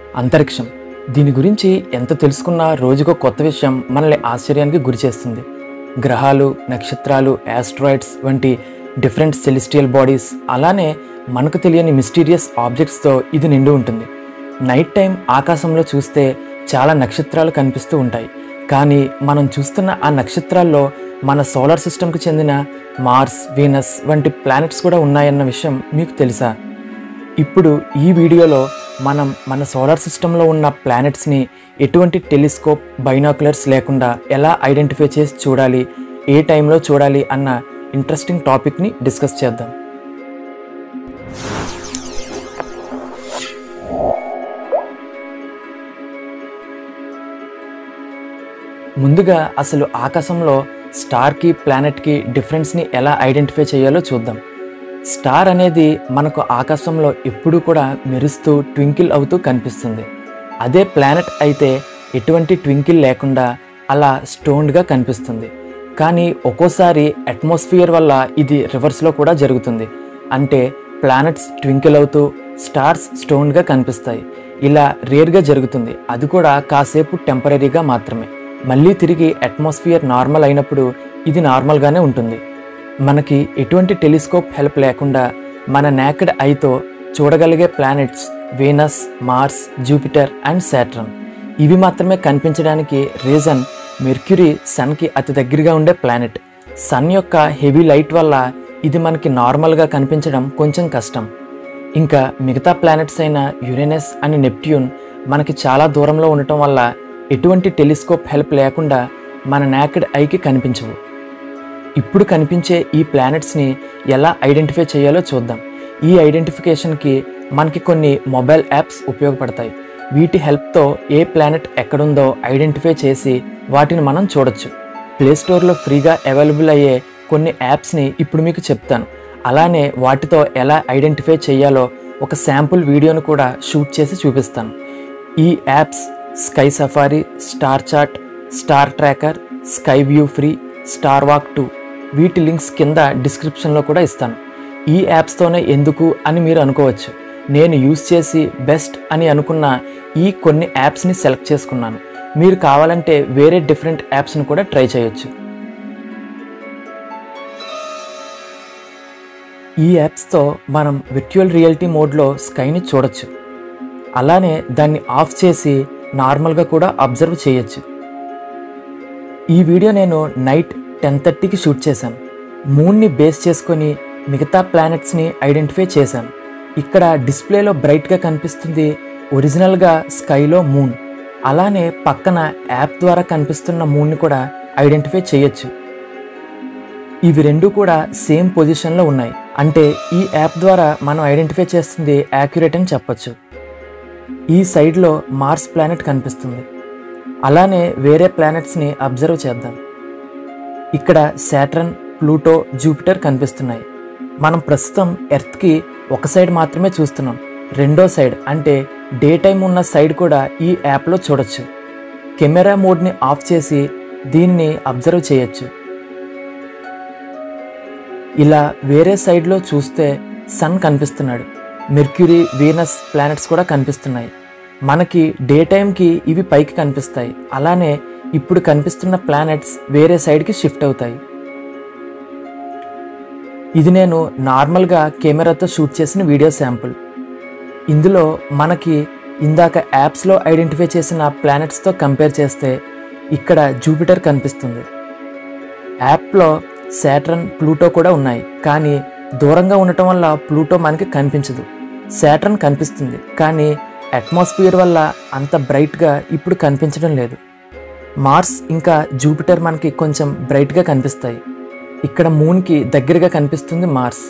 అంతరిక్షం దీని గురించి ఎంత తెలుసుకున్నా రోజుకో కొత్త విషయం మనల్ని ఆశ్చర్యానికి గురిచేస్తుంది గ్రహాలు నక్షత్రాలు యాస్ట్రాయిడ్స్ వంటి డిఫరెంట్ సెలిస్టియల్ బాడీస్ అలానే మనకు తెలియని మిస్టీరియస్ ఆబ్జెక్ట్స్తో ఇది నిండి ఉంటుంది నైట్ టైం ఆకాశంలో చూస్తే చాలా నక్షత్రాలు కనిపిస్తూ ఉంటాయి కానీ మనం చూస్తున్న ఆ నక్షత్రాల్లో మన సోలార్ సిస్టమ్కి చెందిన మార్స్ వీనస్ వంటి ప్లానెట్స్ కూడా ఉన్నాయన్న విషయం మీకు తెలుసా ఇప్పుడు ఈ వీడియోలో మనం మన సోలార్ సిస్టంలో ఉన్న ప్లానెట్స్ని ఎటువంటి టెలిస్కోప్ బైనాకులర్స్ లేకుండా ఎలా ఐడెంటిఫై చేసి చూడాలి ఏ టైంలో చూడాలి అన్న ఇంట్రెస్టింగ్ టాపిక్ని డిస్కస్ చేద్దాం ముందుగా అసలు ఆకాశంలో స్టార్కి ప్లానెట్కి డిఫరెన్స్ని ఎలా ఐడెంటిఫై చేయాలో చూద్దాం స్టార్ అనేది మనకు ఆకాశంలో ఎప్పుడూ కూడా మెరుస్తూ ట్వింకిల్ అవుతూ కనిపిస్తుంది అదే ప్లానెట్ అయితే ఎటువంటి ట్వింకిల్ లేకుండా అలా స్టోన్డ్గా కనిపిస్తుంది కానీ ఒక్కోసారి అట్మాస్ఫియర్ వల్ల ఇది రివర్స్లో కూడా జరుగుతుంది అంటే ప్లానెట్స్ ట్వింకిల్ అవుతూ స్టార్స్ స్టోన్గా కనిపిస్తాయి ఇలా రేర్గా జరుగుతుంది అది కూడా కాసేపు టెంపరీగా మాత్రమే మళ్ళీ తిరిగి అట్మాస్ఫియర్ నార్మల్ అయినప్పుడు ఇది నార్మల్గానే ఉంటుంది మనకి ఎటువంటి టెలిస్కోప్ హెల్ప్ లేకుండా మన నేకెడ్ ఐతో చూడగలిగే planets Venus Mars Jupiter and Saturn ఇవి మాత్రమే కనిపించడానికి రీజన్ మెర్క్యూరీ సన్కి అతి దగ్గరగా ఉండే ప్లానెట్ సన్ యొక్క హెవీ లైట్ వల్ల ఇది మనకి నార్మల్గా కనిపించడం కొంచెం కష్టం ఇంకా మిగతా ప్లానెట్స్ అయిన యురేనస్ అండ్ నెప్ట్యూన్ మనకి చాలా దూరంలో ఉండటం వల్ల ఎటువంటి టెలిస్కోప్ హెల్ప్ లేకుండా మన నాకెడ్ ఐకి కనిపించవు ఇప్పుడు కనిపించే ఈ ప్లానెట్స్ని ఎలా ఐడెంటిఫై చేయాలో చూద్దాం ఈ ఐడెంటిఫికేషన్కి మనకి కొన్ని మొబైల్ యాప్స్ ఉపయోగపడతాయి వీటి హెల్ప్తో ఏ ప్లానెట్ ఎక్కడుందో ఐడెంటిఫై చేసి వాటిని మనం చూడొచ్చు ప్లే స్టోర్లో ఫ్రీగా అవైలబుల్ అయ్యే కొన్ని యాప్స్ని ఇప్పుడు మీకు చెప్తాను అలానే వాటితో ఎలా ఐడెంటిఫై చేయాలో ఒక శాంపుల్ వీడియోను కూడా షూట్ చేసి చూపిస్తాను ఈ apps sky safari star chart star tracker sky view free star walk two వీటి లింక్స్ కింద డిస్క్రిప్షన్లో కూడా ఇస్తాను ఈ యాప్స్తోనే ఎందుకు అని మీరు అనుకోవచ్చు నేను యూస్ చేసి బెస్ట్ అని అనుకున్న ఈ కొన్ని యాప్స్ని సెలెక్ట్ చేసుకున్నాను మీరు కావాలంటే వేరే డిఫరెంట్ యాప్స్ని కూడా ట్రై చేయొచ్చు ఈ యాప్స్తో మనం విర్చువల్ రియాలిటీ మోడ్లో స్కైని చూడొచ్చు అలానే దాన్ని ఆఫ్ చేసి నార్మల్గా కూడా అబ్జర్వ్ చేయొచ్చు ఈ వీడియో నేను నైట్ టెన్ థర్టీకి షూట్ చేశాను మూన్ని బేస్ చేసుకొని మిగతా ప్లానెట్స్ని ఐడెంటిఫై చేశాను ఇక్కడ డిస్ప్లేలో బ్రైట్గా కనిపిస్తుంది ఒరిజినల్గా స్కైలో మూన్ అలానే పక్కన యాప్ ద్వారా కనిపిస్తున్న మూన్ని కూడా ఐడెంటిఫై చేయొచ్చు ఇవి రెండు కూడా సేమ్ పొజిషన్లో ఉన్నాయి అంటే ఈ యాప్ ద్వారా మనం ఐడెంటిఫై చేస్తుంది యాక్యురేట్ అని చెప్పొచ్చు ఈ సైడ్లో మార్స్ ప్లానెట్ కనిపిస్తుంది అలానే వేరే ప్లానెట్స్ని అబ్జర్వ్ చేద్దాం ఇక్కడ శాట్రన్ ప్లూటో జూపిటర్ కనిపిస్తున్నాయి మనం ప్రస్తుతం ఎర్త్కి ఒక సైడ్ మాత్రమే చూస్తున్నాం రెండో సైడ్ అంటే డే టైం ఉన్న సైడ్ కూడా ఈ యాప్లో చూడొచ్చు కెమెరా మోడ్ని ఆఫ్ చేసి దీన్ని అబ్జర్వ్ చేయొచ్చు ఇలా వేరే సైడ్లో చూస్తే సన్ కనిపిస్తున్నాడు మెర్క్యూరీ వీనస్ ప్లానెట్స్ కూడా కనిపిస్తున్నాయి మనకి డే టైంకి ఇవి పైకి కనిపిస్తాయి అలానే ఇప్పుడు కనిపిస్తున్న ప్లానెట్స్ వేరే సైడ్కి షిఫ్ట్ అవుతాయి ఇది నేను నార్మల్గా కెమెరాతో షూట్ చేసిన వీడియో శాంపుల్ ఇందులో మనకి ఇందాక యాప్స్లో ఐడెంటిఫై చేసిన ప్లానెట్స్తో కంపేర్ చేస్తే ఇక్కడ జూపిటర్ కనిపిస్తుంది యాప్లో శాట్రన్ ప్లూటో కూడా ఉన్నాయి కానీ దూరంగా ఉండటం వల్ల ప్లూటో మనకి కనిపించదు శాట్రన్ కనిపిస్తుంది కానీ అట్మాస్ఫియర్ వల్ల అంత బ్రైట్గా ఇప్పుడు కనిపించడం లేదు మార్స్ ఇంకా జూపిటర్ మనకి కొంచెం బ్రైట్గా కనిపిస్తాయి ఇక్కడ మూన్కి దగ్గరగా కనిపిస్తుంది మార్స్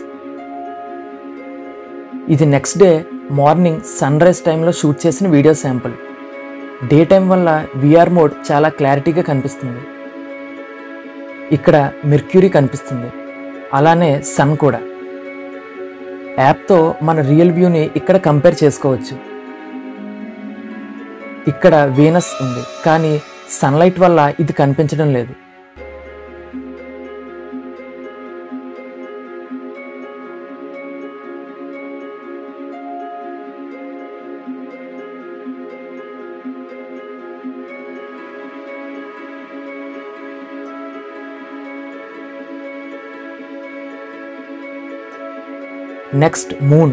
ఇది next day morning sunrise టైంలో షూట్ చేసిన వీడియో శాంపుల్ డే టైం వల్ల విఆర్ మోడ్ చాలా క్లారిటీగా కనిపిస్తుంది ఇక్కడ మెర్క్యూరీ కనిపిస్తుంది అలానే సన్ కూడా యాప్తో మన రియల్ వ్యూని ఇక్కడ కంపేర్ చేసుకోవచ్చు ఇక్కడ వీనస్ ఉంది కానీ సన్లైట్ వల్ల ఇది కనిపించడం లేదు నెక్స్ట్ మూన్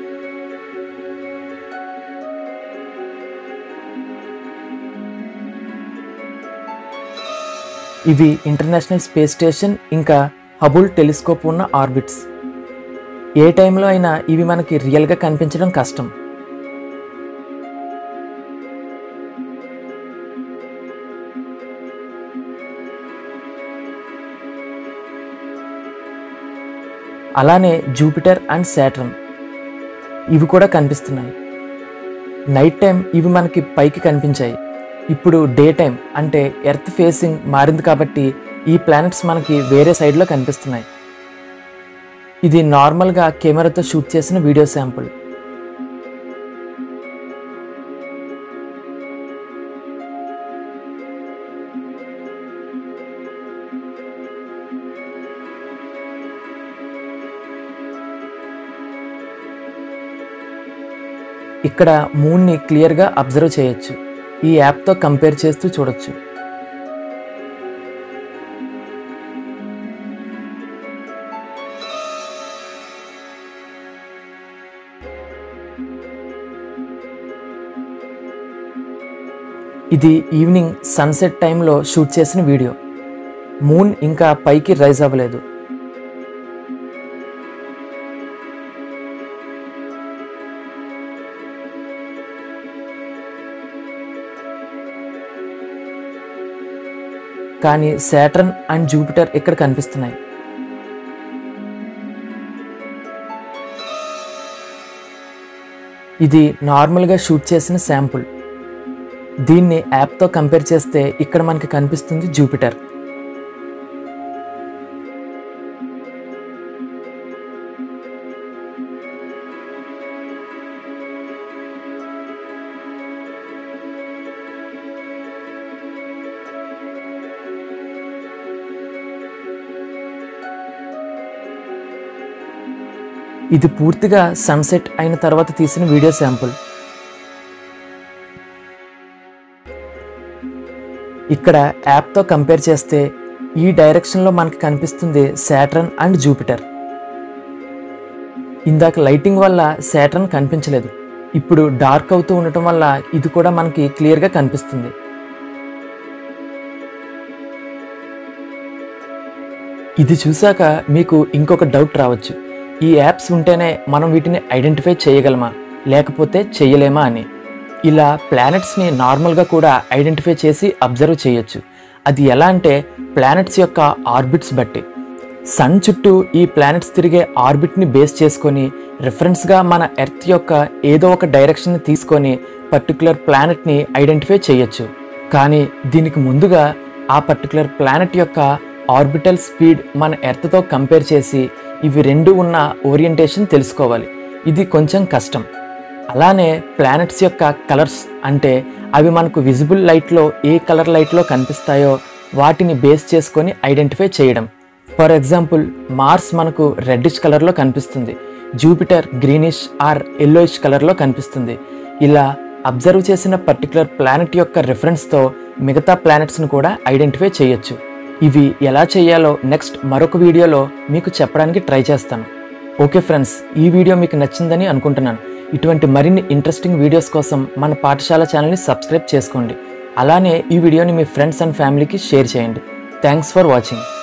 ఇవి ఇంటర్నేషనల్ స్పేస్ స్టేషన్ ఇంకా హబుల్ టెలిస్కోప్ ఉన్న ఆర్బిట్స్ ఏ టైంలో అయినా ఇవి మనకి రియల్గా కనిపించడం కష్టం అలానే జూపిటర్ అండ్ శాటర్న్ ఇవి కూడా కనిపిస్తున్నాయి నైట్ టైం ఇవి మనకి పైకి కనిపించాయి ఇప్పుడు డే టైం అంటే ఎర్త్ ఫేసింగ్ మారింది కాబట్టి ఈ ప్లానెట్స్ మనకి వేరే సైడ్లో కనిపిస్తున్నాయి ఇది నార్మల్గా కెమెరాతో షూట్ చేసిన వీడియో శాంపుల్ ఇక్కడ మూన్ని క్లియర్గా అబ్జర్వ్ చేయొచ్చు ఈ యాప్తో కంపేర్ చేస్తూ చూడొచ్చు ఇది ఈవినింగ్ సన్సెట్ టైంలో షూట్ చేసిన వీడియో మూన్ ఇంకా పైకి రైజ్ అవ్వలేదు కానీ శాటర్న్ అండ్ జూపిటర్ ఇక్కడ కనిపిస్తున్నాయి ఇది నార్మల్గా షూట్ చేసిన శాంపుల్ దీన్ని యాప్తో కంపేర్ చేస్తే ఇక్కడ మనకి కనిపిస్తుంది జూపిటర్ ఇది పూర్తిగా సన్సెట్ అయిన తర్వాత తీసిన వీడియో శాంపుల్ ఇక్కడ యాప్తో కంపేర్ చేస్తే ఈ డైరెక్షన్లో మనకి కనిపిస్తుంది శాటర్న్ అండ్ జూపిటర్ ఇందాక లైటింగ్ వల్ల శాటర్న్ కనిపించలేదు ఇప్పుడు డార్క్ అవుతూ ఉండటం వల్ల ఇది కూడా మనకి క్లియర్గా కనిపిస్తుంది ఇది చూశాక మీకు ఇంకొక డౌట్ రావచ్చు ఈ యాప్స్ ఉంటేనే మనం వీటిని ఐడెంటిఫై చేయగలమా లేకపోతే చేయలేమా అని ఇలా ప్లానెట్స్ని నార్మల్గా కూడా ఐడెంటిఫై చేసి అబ్జర్వ్ చేయొచ్చు అది ఎలా అంటే ప్లానెట్స్ యొక్క ఆర్బిట్స్ బట్టి సన్ చుట్టూ ఈ ప్లానెట్స్ తిరిగే ఆర్బిట్ని బేస్ చేసుకొని రిఫరెన్స్గా మన ఎర్త్ యొక్క ఏదో ఒక డైరెక్షన్ని తీసుకొని పర్టికులర్ ప్లానెట్ని ఐడెంటిఫై చేయొచ్చు కానీ దీనికి ముందుగా ఆ పర్టికులర్ ప్లానెట్ యొక్క ఆర్బిటల్ స్పీడ్ మన ఎర్త్తో కంపేర్ చేసి ఇవి రెండు ఉన్న ఓరియంటేషన్ తెలుసుకోవాలి ఇది కొంచెం కష్టం అలానే ప్లానెట్స్ యొక్క కలర్స్ అంటే అవి మనకు విజిబుల్ లైట్లో ఏ కలర్ లైట్లో కనిపిస్తాయో వాటిని బేస్ చేసుకొని ఐడెంటిఫై చేయడం ఫర్ ఎగ్జాంపుల్ మార్స్ మనకు రెడ్డిష్ కలర్లో కనిపిస్తుంది జూపిటర్ గ్రీనిష్ ఆర్ ఎల్లోయిష్ కలర్లో కనిపిస్తుంది ఇలా అబ్జర్వ్ చేసిన పర్టికులర్ ప్లానెట్ యొక్క రిఫరెన్స్తో మిగతా ప్లానెట్స్ను కూడా ఐడెంటిఫై చేయొచ్చు ఇవి ఎలా చేయాలో నెక్స్ట్ మరొక వీడియోలో మీకు చెప్పడానికి ట్రై చేస్తాను ఓకే ఫ్రెండ్స్ ఈ వీడియో మీకు నచ్చిందని అనుకుంటున్నాను ఇటువంటి మరిన్ని ఇంట్రెస్టింగ్ వీడియోస్ కోసం మన పాఠశాల ఛానల్ని సబ్స్క్రైబ్ చేసుకోండి అలానే ఈ వీడియోని మీ ఫ్రెండ్స్ అండ్ ఫ్యామిలీకి షేర్ చేయండి థ్యాంక్స్ ఫర్ వాచింగ్